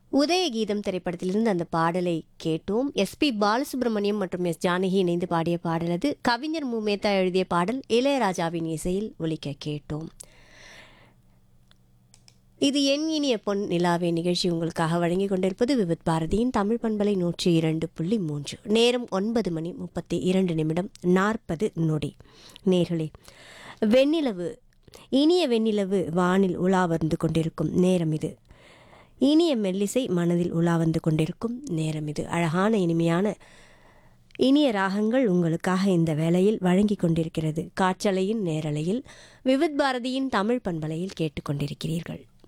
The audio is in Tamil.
உதயகீதம் திரைப்படத்திலிருந்து அந்த பாடலை கேட்டோம் எஸ்பி பாலசுப்ரமணியம் மற்றும் எஸ் ஜானகி இணைந்து பாடிய பாடல் அது கவிஞர் மூமேத்தா எழுதிய பாடல் இளையராஜாவின் இசையில் ஒலிக்க கேட்டோம் இது என் இனிய பொன் நிலாவே நிகழ்ச்சி உங்களுக்காக வழங்கி கொண்டிருப்பது விவித் பாரதியின் தமிழ் பண்பலை நூற்றி இரண்டு புள்ளி மூன்று நேரம் ஒன்பது மணி முப்பத்தி இரண்டு நிமிடம் நாற்பது நொடி நேர்களே வெண்ணிலவு இனிய வெண்ணிலவு வானில் உலா வந்து கொண்டிருக்கும் நேரம் இது இனிய மெல்லிசை மனதில் உலா வந்து கொண்டிருக்கும் நேரம் இது அழகான இனிமையான இனிய ராகங்கள் உங்களுக்காக இந்த வேளையில் வழங்கி கொண்டிருக்கிறது காற்றலையின் நேரலையில் விவித் பாரதியின் தமிழ் பண்பலையில் கேட்டுக்கொண்டிருக்கிறீர்கள்